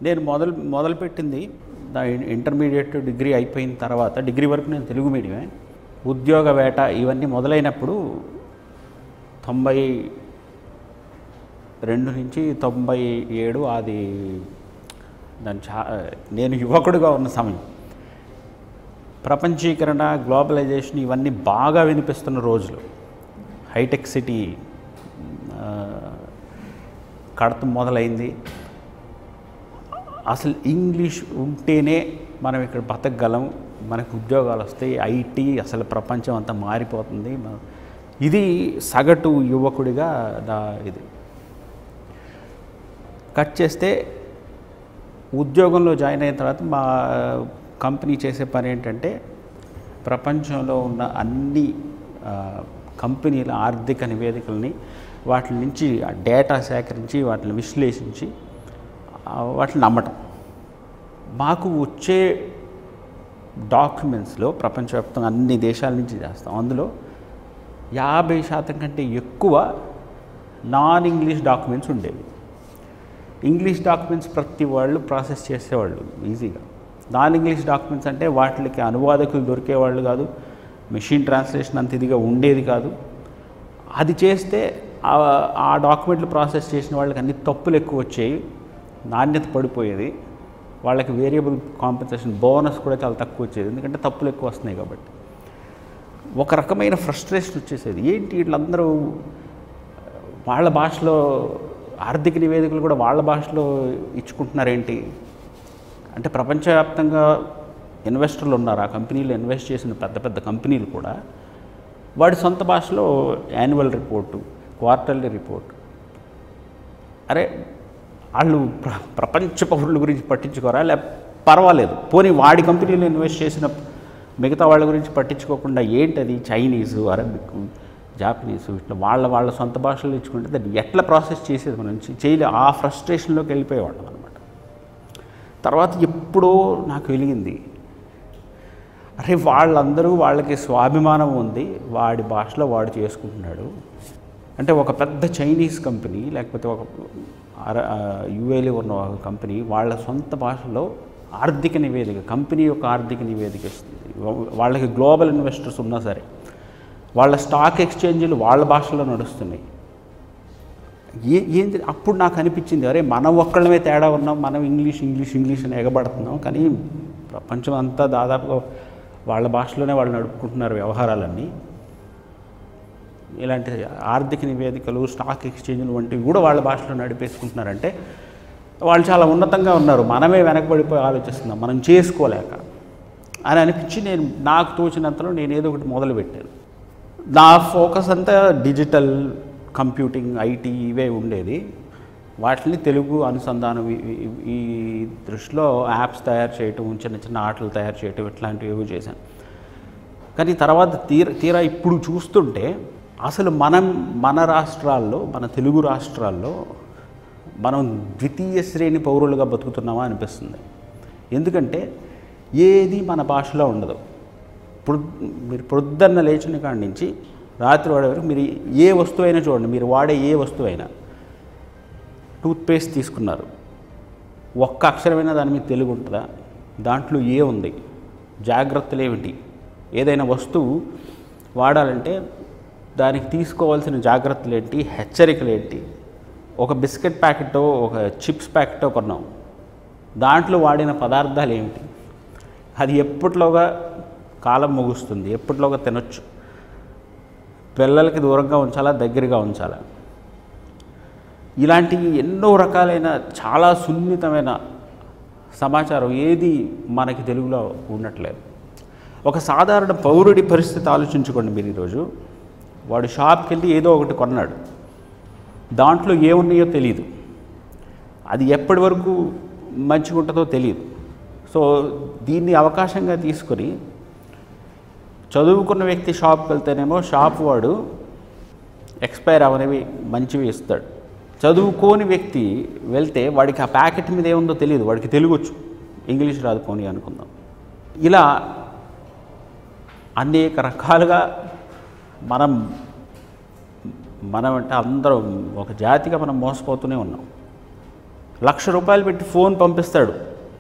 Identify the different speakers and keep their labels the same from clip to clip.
Speaker 1: నేను మొదలు మొదలుపెట్టింది నా ఇన్- ఇంటర్మీడియట్ డిగ్రీ అయిపోయిన తర్వాత డిగ్రీ వరకు నేను తెలుగు మీడియమే ఉద్యోగ వేట ఇవన్నీ మొదలైనప్పుడు తొంభై రెండు నుంచి తొంభై ఏడు అది దాని చా నేను యువకుడుగా ఉన్న సమయం ప్రపంచీకరణ గ్లోబలైజేషన్ ఇవన్నీ బాగా వినిపిస్తున్న రోజులు హైటెక్ సిటీ ఆ, కడతం మొదలైంది అసలు ఇంగ్లీష్ ఉంటేనే మనం ఇక్కడ బతకగలం మనకు ఉద్యోగాలు వస్తాయి ఐటీ అసలు ప్రపంచం అంతా మారిపోతుంది మ- ఇది సగటు యువకుడిగా నా ఇది కట్ చేస్తే ఉద్యోగంలో జాయిన్ అయిన తర్వాత మా కంపెనీ చేసే పని ఏంటంటే ప్రపంచంలో ఉన్న అన్ని ఆ, కంపెనీల ఆర్థిక నివేదికల్ని వాటి నుంచి ఆ డేటా సేకరించి వాటిని విశ్లేషించి ఆ, వాటిని నమ్మటం మాకు వచ్చే డాక్యుమెంట్స్లో ప్రపంచవ్యాప్తంగా అన్ని దేశాల నుంచి చేస్తాం అందులో యాభై శాతం కంటే ఎక్కువ నాన్ ఇంగ్లీష్ డాక్యుమెంట్స్ ఉండేవి ఇంగ్లీష్ డాక్యుమెంట్స్ ప్రతి వాళ్ళు ప్రాసెస్ చేసేవాళ్ళు ఈజీగా నాన్ ఇంగ్లీష్ డాక్యుమెంట్స్ అంటే వాటికి అనువాదకులు దొరికేవాళ్ళు కాదు మెషిన్ ట్రాన్స్లేషన్ అంత ఇదిగా ఉండేది కాదు అది చేస్తే ఆ- ఆ డాక్యుమెంట్లు ప్రాసెస్ చేసిన వాళ్ళకి అన్ని తప్పులు ఎక్కువ వచ్చాయి నాణ్యత పడిపోయేది వాళ్ళకి వేరియబుల్ కాంపెన్సేషన్ బోనస్ కూడా చాలా తక్కువ వచ్చేది ఎందుకంటే తప్పులు ఎక్కువ వస్తున్నాయి కాబట్టి ఒక రకమైన ఫ్రస్ట్రేషన్ వచ్చేసేది ఏంటి వీళ్ళందరూ వాళ్ళ భాషలో ఆర్థిక నివేదికలు కూడా వాళ్ళ భాషలో ఇచ్చుకుంటున్నారేంటి అంటే ప్రపంచవ్యాప్తంగా ఇన్వెస్టర్లు ఉన్నారు ఆ కంపెనీలు ఇన్వెస్ట్ చేసిన పెద్ద పెద్ద కంపెనీలు కూడా వాడి సొంత భాషలో యాన్యువల్ రిపోర్టు క్వార్టర్లీ రిపోర్ట్ అరే వాళ్ళు ప్ర ప్రపంచ పౌరుల గురించి పట్టించుకోరా లే పర్వాలేదు పోనీ వాడి కంపెనీలో ఇన్వెస్ట్ చేసిన మిగతా వాళ్ళ గురించి పట్టించుకోకుండా ఏంటది చైనీసు అరబిక్ జాపనీసు ఇట్లా వాళ్ళ వాళ్ళ సొంత భాషలో ఇచ్చుకుంటే దాన్ని ఎట్లా ప్రాసెస్ చేసేది మనం చే- చేయలే ఆ ఫ్రస్ట్రేషన్లోకి వెళ్ళిపోయేవాళ్ళం అనమాట తర్వాత ఎప్పుడో నాకు వెలిగింది అరే వాళ్ళందరూ వాళ్ళకి స్వాభిమానం ఉంది వాడి భాషలో వాడు చేసుకుంటున్నాడు అంటే ఒక పెద్ద చైనీస్ కంపెనీ లేకపోతే ఒక అర యుఏలో ఉన్న ఒక కంపెనీ వాళ్ళ సొంత భాషలో ఆర్థిక నివేదిక కంపెనీ యొక్క ఆర్థిక నివేదిక ఇస్తుంది వా- వాళ్ళకి గ్లోబల్ ఇన్వెస్టర్స్ ఉన్నా సరే వాళ్ళ స్టాక్ ఎక్స్చేంజీలు వాళ్ళ భాషలో నడుస్తున్నాయి ఏ ఏంది అప్పుడు నాకు అనిపించింది అరే మనం ఒక్కళ్ళమే తేడా ఉన్నాం మనం ఇంగ్లీష్ ఇంగ్లీష్ ఇంగ్లీష్ అని ఎగబడుతున్నాం కానీ ప్రపంచం అంతా దాదాపుగా వాళ్ళ భాషలోనే వాళ్ళు నడుపుకుంటున్నారు వ్యవహారాలన్నీ ఇలాంటి ఆర్థిక నివేదికలు స్టాక్ ఎక్స్చేంజ్లు వంటివి కూడా వాళ్ళ భాషలో నడిపేసుకుంటున్నారంటే వాళ్ళు చాలా ఉన్నతంగా ఉన్నారు మనమే వెనకబడిపోయి ఆలోచిస్తున్నాం మనం చేసుకోలేక అని అనిపించి నేను నాకు తోచినంతలో నేను ఏదో ఒకటి మొదలుపెట్టాను నా ఫోకస్ అంతా డిజిటల్ కంప్యూటింగ్ ఐటీ ఇవే ఉండేది వాటిని తెలుగు అనుసంధానం ఈ- ఈ- ఈ దృష్టిలో యాప్స్ తయారు చేయటం చిన్న చిన్న ఆటలు తయారు చేయటం ఇట్లాంటివి ఏవో చేశాను కానీ తర్వాత తీర తీరా ఇప్పుడు చూస్తుంటే అసలు మనం మన రాష్ట్రాల్లో మన తెలుగు రాష్ట్రాల్లో మనం ద్వితీయ శ్రేణి పౌరులుగా బతుకుతున్నామా అనిపిస్తుంది ఎందుకంటే ఏది మన భాషలో ఉండదు ఇప్పుడు మీరు పొద్దున్న లేచిన కాడి నుంచి రాత్రి వాడే వరకు మీరు ఏ వస్తువైనా చూడండి మీరు వాడే ఏ వస్తువైనా టూత్పేస్ట్ తీసుకున్నారు ఒక్క అక్షరమైనా దాని మీద తెలుగు ఉంటుందా దాంట్లో ఏ ఉంది జాగ్రత్తలు ఏమిటి ఏదైనా వస్తువు వాడాలంటే దానికి తీసుకోవాల్సిన జాగ్రత్తలు ఏంటి హెచ్చరికలు ఏంటి ఒక బిస్కెట్ ప్యాకెటో ఒక చిప్స్ ప్యాకెటో కొన్నాం దాంట్లో వాడిన పదార్థాలు ఏమిటి అది ఎప్పట్లోగా కాలం ముగుస్తుంది ఎప్పట్లోగా తినొచ్చు పిల్లలకి దూరంగా ఉంచాలా దగ్గరగా ఉంచాలా ఇలాంటి ఎన్నో రకాలైన చాలా సున్నితమైన సమాచారం ఏది మనకి తెలుగులో ఉండట్లేదు ఒక సాధారణ పౌరుడి పరిస్థితి ఆలోచించుకోండి మీరు ఈరోజు వాడు షాప్కి వెళ్ళి ఏదో ఒకటి కొన్నాడు దాంట్లో ఏమున్నాయో తెలియదు అది ఎప్పటి వరకు మంచిగా ఉంటుందో తెలియదు సో దీన్ని అవకాశంగా తీసుకొని చదువుకున్న వ్యక్తి షాప్కి వెళ్తేనేమో షాప్ వాడు ఎక్స్పైర్ అవనివి మంచివి ఇస్తాడు చదువుకోని వ్యక్తి వెళ్తే వాడికి ఆ ప్యాకెట్ మీద ఏముందో తెలియదు వాడికి తెలుగు వచ్చు ఇంగ్లీష్ రాదు పోనీ అనుకుందాం ఇలా అనేక రకాలుగా మనం మనం అంటే అందరం ఒక జాతిగా మనం మోసపోతూనే ఉన్నాం లక్ష రూపాయలు పెట్టి ఫోన్ పంపిస్తాడు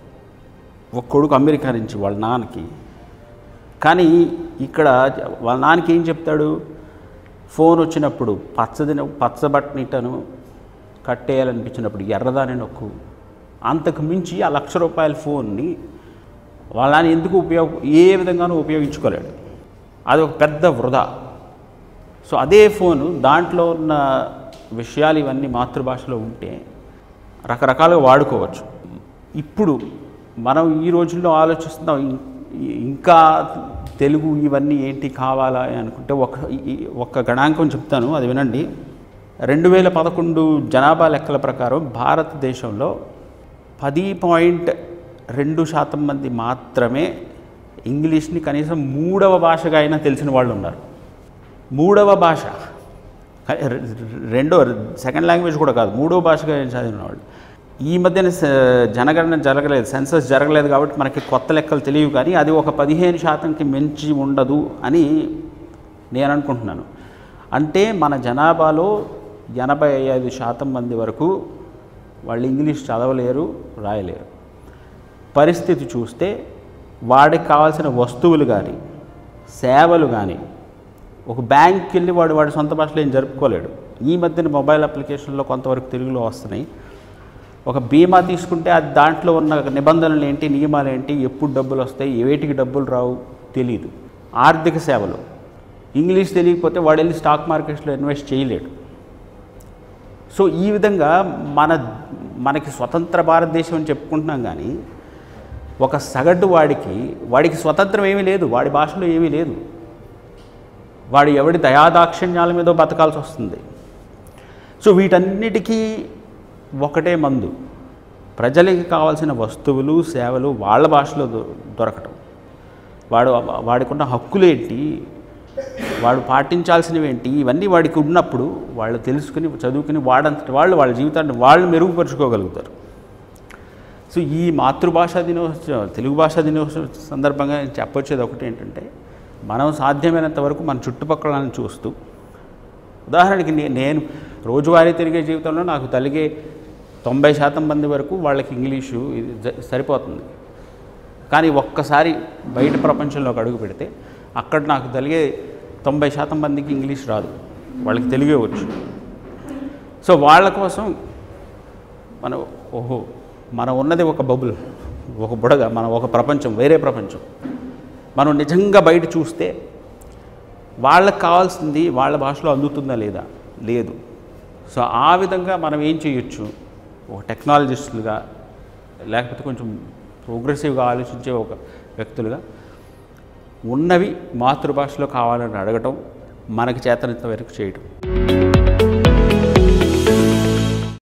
Speaker 1: ఒక కొడుకు అమెరికా నుంచి వాళ్ళ నాన్నకి కానీ ఇక్కడ వాళ్ళ నాన్నకి ఏం చెప్తాడు ఫోన్ వచ్చినప్పుడు పచ్చదిన పచ్చబట్టనిటను కట్టేయాలనిపించినప్పుడు ఎర్రదాని నొక్కు అంతకు మించి ఆ లక్ష రూపాయల ఫోన్ని వాళ్ళ నాన్న ఎందుకు ఉపయోగ ఏ విధంగానూ ఉపయోగించుకోలేడు అది ఒక పెద్ద వృధా సో అదే ఫోను దాంట్లో ఉన్న విషయాలు ఇవన్నీ మాతృభాషలో ఉంటే రకరకాలుగా వాడుకోవచ్చు ఇప్పుడు మనం ఈ రోజుల్లో ఆలోచిస్తున్నాం ఇం- ఇంకా తెలుగు ఇవన్నీ ఏంటి కావాలా అని అనుకుంటే ఒక ఈ- ఒక గణాంకం చెప్తాను అది వినండి రెండు వేల పదకొండు జనాభా లెక్కల ప్రకారం భారతదేశంలో పది పాయింట్ రెండు శాతం మంది మాత్రమే ఇంగ్లీష్ని కనీసం మూడవ భాషగా అయినా తెలిసిన వాళ్ళు ఉన్నారు మూడవ భాష రె- రెండో సెకండ్ లాంగ్వేజ్ కూడా కాదు మూడో భాషగా చదివిన వాళ్ళు ఈ మధ్యన స- జనగణన జరగలేదు సెన్సస్ జరగలేదు కాబట్టి మనకి కొత్త లెక్కలు తెలియవు కానీ అది ఒక పదిహేను శాతంకి మించి ఉండదు అని నేను అనుకుంటున్నాను అంటే మన జనాభాలో ఎనభై ఐదు శాతం మంది వరకు వాళ్ళు ఇంగ్లీష్ చదవలేరు రాయలేరు పరిస్థితి చూస్తే వాడికి కావాల్సిన వస్తువులు కానీ సేవలు కానీ ఒక బ్యాంక్కి వెళ్ళి వాడు వాడి సొంత భాషలో ఏం జరుపుకోలేడు ఈ మధ్యన మొబైల్ అప్లికేషన్లో కొంతవరకు తెలుగులో వస్తున్నాయి ఒక బీమా తీసుకుంటే అది దాంట్లో ఉన్న నిబంధనలు ఏంటి నియమాలు ఏంటి ఎప్పుడు డబ్బులు వస్తాయి వేటికి డబ్బులు రావు తెలియదు ఆర్థిక సేవలు ఇంగ్లీష్ తెలియకపోతే వాడు వెళ్ళి స్టాక్ మార్కెట్స్లో ఇన్వెస్ట్ చేయలేడు సో ఈ విధంగా మన మనకి స్వతంత్ర భారతదేశం అని చెప్పుకుంటున్నాం కానీ ఒక సగటు వాడికి వాడికి స్వతంత్రం ఏమీ లేదు వాడి భాషలో ఏమీ లేదు వాడు ఎవడి దయాదాక్షిణ్యాల మీదో బతకాల్సి వస్తుంది సో వీటన్నిటికీ ఒకటే మందు ప్రజలకి కావాల్సిన వస్తువులు సేవలు వాళ్ళ భాషలో దొ- దొరకటం వాడు వాడికున్న హక్కులేంటి వాడు పాటించాల్సినవి ఏంటి ఇవన్నీ వాడికి ఉన్నప్పుడు వాళ్ళు తెలుసుకుని చదువుకుని వాడంతటి వాళ్ళు వాళ్ళ జీవితాన్ని వాళ్ళు మెరుగుపరుచుకోగలుగుతారు సో ఈ మాతృభాష దినోత్సవం తెలుగు భాషా దినోత్సవం సందర్భంగా నేను చెప్పొచ్చేది ఒకటి ఏంటంటే మనం సాధ్యమైనంత వరకు మన చుట్టుపక్కలని చూస్తూ ఉదాహరణకి నే- నేను రోజువారీ తిరిగే జీవితంలో నాకు తలిగే తొంభై శాతం మంది వరకు వాళ్ళకి ఇంగ్లీషు ఇది జ- సరిపోతుంది కానీ ఒక్కసారి బయట ప్రపంచంలోకి అడుగు పెడితే అక్కడ నాకు తెలిగే తొంభై శాతం మందికి ఇంగ్లీష్ రాదు వాళ్ళకి తెలుగే వచ్చు సో వాళ్ళ కోసం మనం ఓహో మనం ఉన్నది ఒక బబుల్ ఒక బుడగ మనం ఒక ప్రపంచం వేరే ప్రపంచం మనం నిజంగా బయట చూస్తే వాళ్ళకి కావాల్సింది వాళ్ళ భాషలో అందుతుందా లేదా లేదు సో ఆ విధంగా మనం ఏం చేయొచ్చు ఒక టెక్నాలజిస్టులుగా లేకపోతే కొంచెం ప్రోగ్రెసివ్గా ఆలోచించే ఒక వ్యక్తులుగా ఉన్నవి మాతృభాషలో కావాలని అడగటం మనకి చేతనంత వరకు చేయటం